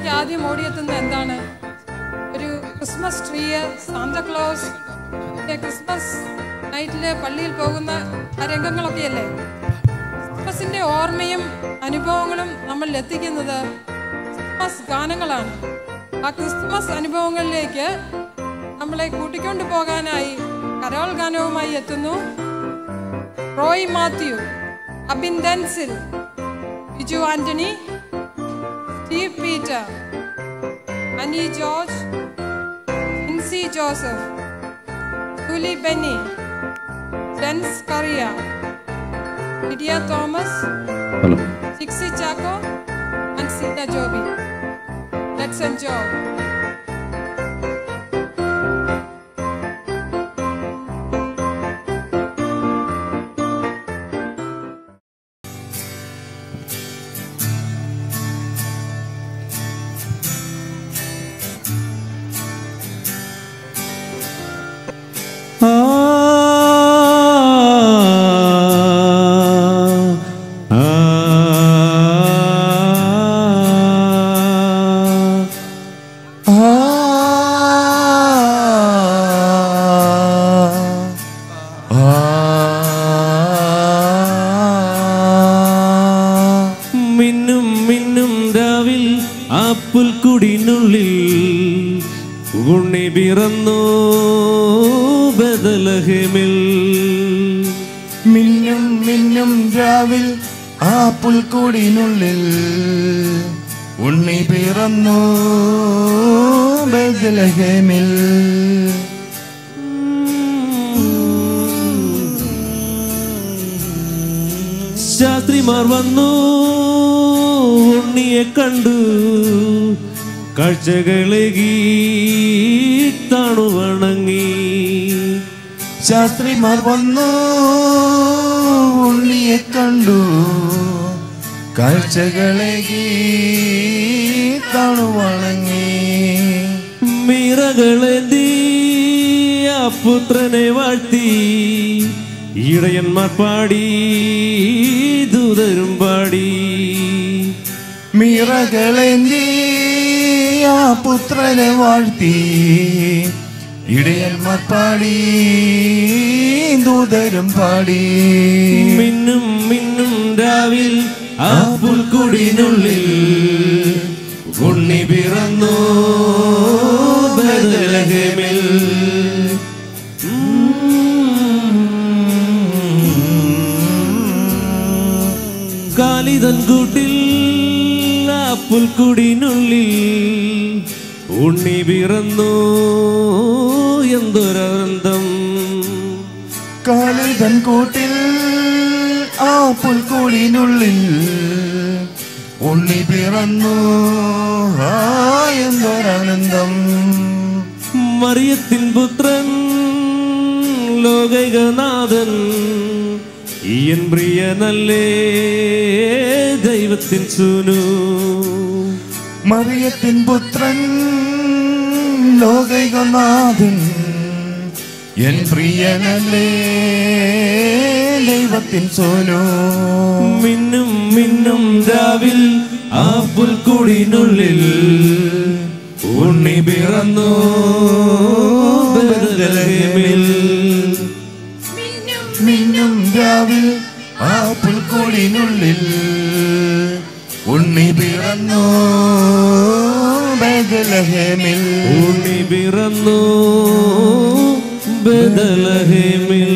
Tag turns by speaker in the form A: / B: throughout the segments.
A: മനസ്സിലേക്ക് ആദ്യം ഓടിയെത്തുന്നത് എന്താണ് ഒരു ക്രിസ്മസ് ട്രീ സാന്താക്ലോസ് ക്രിസ്മസ് നൈറ്റില് പള്ളിയിൽ പോകുന്ന ആ രംഗങ്ങളൊക്കെയല്ലേ ക്രിസ്മസിന്റെ ഓർമ്മയും അനുഭവങ്ങളും നമ്മൾ എത്തിക്കുന്നത് ക്രിസ്മസ് ഗാനങ്ങളാണ് ആ ക്രിസ്മസ് അനുഭവങ്ങളിലേക്ക് നമ്മളെ കൂട്ടിക്കൊണ്ടു പോകാനായി കരോൾ ഗാനവുമായി എത്തുന്നു Roy Mathew Abin Denzil Biju Antony Steve Peter Ani George Incy Joseph Julie Benny Jens Kariya Lydia Thomas
B: hello
A: Jixy Chacko and Seetha Joby let's enjoy
B: ആ ആ മിന്നും മിന്നും രാവിൽ ആ പുൽക്കുടിനുള്ളിൽ ഉണ്ണി പിറന്നു ബദലഹമിൽ
C: മിന്നും മിന്നും രാവിൽ ആ പുൽക്കൂടിനുള്ളിൽ ഉണ്ണി പിറന്നു ബെത്ലഹേമിൽ
B: ശാസ്ത്രിമാർ വന്നു ഉണ്ണിയെ കണ്ടു കാഴ്ചകളേകി താണു വണങ്ങി
C: ശാസ്ത്രിമാർ വന്നു ഉണ്ണിയെ കണ്ടു കാഴ്ചകളേകി തണുവണങ്ങി
B: മീറകളേന്തി ആ പുത്രനെ വാഴ്ത്തി ഇടയന്മാർ പാടി ദൂതരും പാടി
C: മിറകളേന്തി ആ പുത്രനെ വാഴ്ത്തി ഇടയന്മാർ പാടി ദൂതരും പാടി
B: മിന്നും മിന്നും രാവിൽ ആ പുൽക്കുടിനുള്ളിൽ ഉണ്ണി പിറന്നു ബദലഹമിൽ കാലിതൻ കൂട്ടിൽ ആ പുൽക്കുടിനുള്ളിൽ ഉണ്ണി പിറന്നു എന്തൊരന്തം
C: കാലിതൻ കൂട്ടിൽ ആ പുൽക്കൂടിനുള്ളിൽ ഉണ്ണി പിറന്നു ആ എന്തൊരാനന്ദം
B: മറിയത്തിൻ പുത്രൻ ലോകൈകനാഥൻ ഈയൻ പ്രിയനല്ലേ ദൈവത്തിൻ സൂനു
C: മറിയത്തിൻ പുത്രൻ ലോകൈകനാഥൻ എൻ പ്രിയനല്ലേ ദൈവത്തിൻ സോനു
B: മിന്നും മിന്നും രാവിൽ ആ പുൽക്കുടിനുള്ളിൽ ഉണ്ണി പിറന്നു ബെത്ലഹേമിൽ.
C: മിന്നും രാവിൽ ആ പുൽക്കൂടിനുള്ളിൽ ഉണ്ണി പിറന്നു ബേദലഹേമിൽ
B: ഉണ്ണി പിറന്നു ബദലഹേമിൽ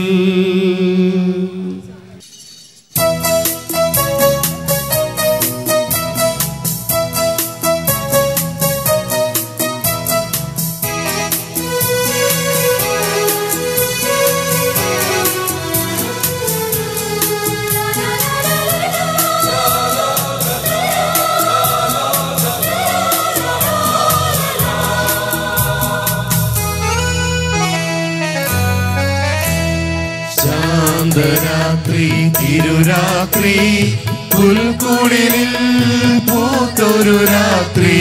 C: ശാന്തരാത്രി തിരുരാത്രി പുൽക്കൂടിനിൽ പൂത്തൊരു രാത്രി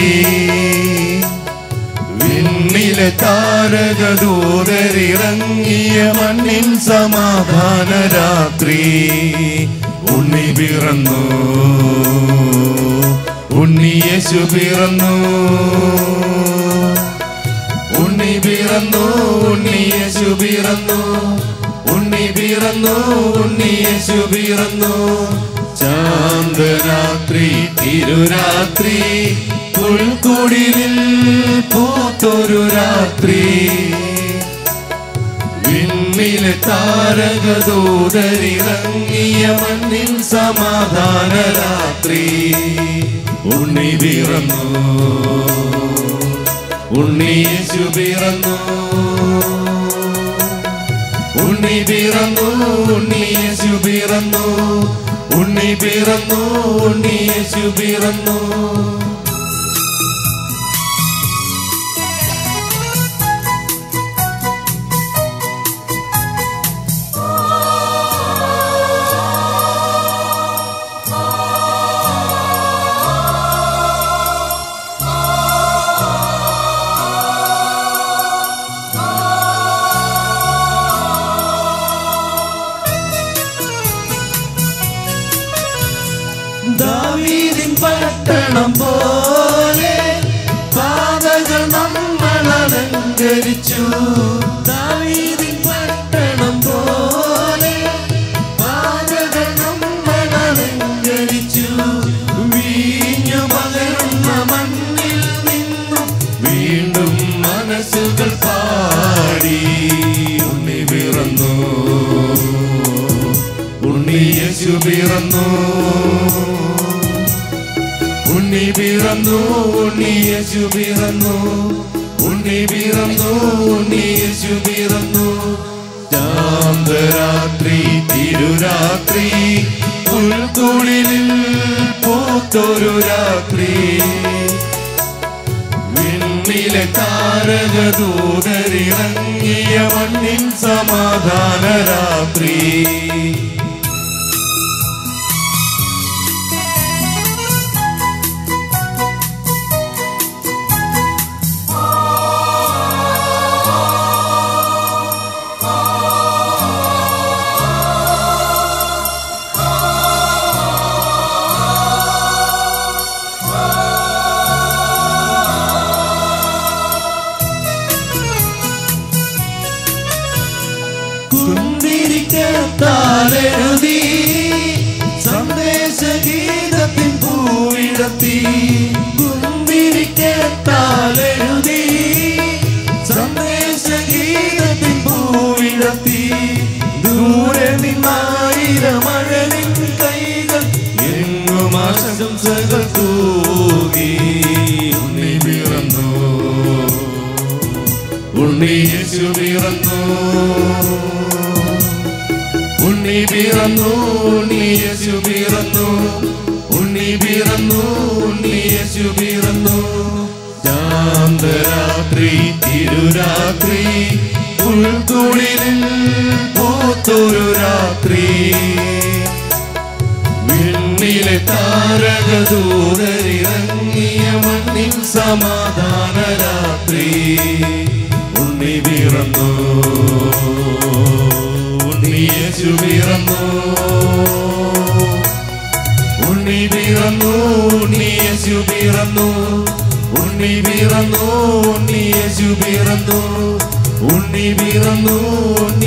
C: വിണ്ണിലെ താരകദൂതരിറങ്ങിയ മണ്ണിൻ സമാധാന രാത്രി ഉണ്ണി പിറന്നു ഉണ്ണിയേശു പിറന്നു ഉണ്ണി പിറന്നു ഉണ്ണിയേശു പിറന്നു ഉണ്ണി പിറന്നു ഉണ്ണിയേശു പിറന്നു ചാന്തരാത്രി തിരുരാത്രി പുൽക്കുടിലിൽ പൂത്തൊരു രാത്രി വിണ്ണിലെ താരകദൂതരിറങ്ങിയ മണ്ണിൻ സമാധാന രാത്രി ഉണ്ണി പിറന്നു ഉണ്ണിയേശു പിറന്നു ഉണ്ണി പിറന്നു ഉണ്ണിയേശു പിറന്നു ഉണ്ണി പിറന്നു ഉണ്ണിയേശു പിറന്നു ദാവീദിൻ പട്ടണം പോലെ പാതകൾ നമ്മൾ അലങ്കരിച്ചു ദാവീദിൻ പട്ടണം പോലെ പാതകൾ നമ്മൾ അലങ്കരിച്ചു വീഞ്ഞു പകരുന്ന മണ്ണിൽ നിന്നും വീണ്ടും മനസ്സുകൾ പാടി ഉണ്ണി പിറന്നു ഉണ്ണി യേശു പിറന്നു ഉണ്ണി പിറന്നു ഉണ്ണി യേശു പിറന്നു ഉണ്ണി പിറന്നു ഉണ്ണി യേശു പിറന്നു ശാന്തരാത്രി തിരുരാത്രി പുൽക്കുളിലിൽ പൂത്തൊരു രാത്രി വിണ്ണിലെ താരകദൂതരിറങ്ങിയ മണ്ണിൻ സമാധാന രാത്രി കുന്തിരിക്കത്താലെഴുതി സന്ദേശഗീതത്തിൻ പൂവിടത്തി കുന്തിരിക്കത്താലെഴുതി സന്ദേശഗീതത്തിൻ പൂവിടത്തി ദൂരെ നിന്നായിരം അഴലിൻ കൈകൾ എങ്ങും ആശംസകൾ തൂകി ഉണ്ണി പിറന്നു ഉണ്ണി യേശു പിറന്നു ഉണ്ണി പിറന്നു ഉണ്ണി യേശു പിറന്നു ഉണ്ണി പിറന്നു ഉണ്ണി യേശു പിറന്നു ശാന്തരാത്രി തിരുരാത്രി ഉൾക്കുളിലിൽ പൂത്തൊരു രാത്രി വിണ്ണിലെ താരകദൂതരിറങ്ങിയ മണ്ണിൻ സമാധാന രാത്രി ഉണ്ണി പിറന്നു ഉണ്ണി യേശു പിറന്നു ഉണ്ണി പിറന്നു ഉണ്ണി യേശു പിറന്നു ഉണ്ണി പിറന്നു ഉണ്ണി യേശു പിറന്നു ഉണ്ണി പിറന്നു ഉണ്ണി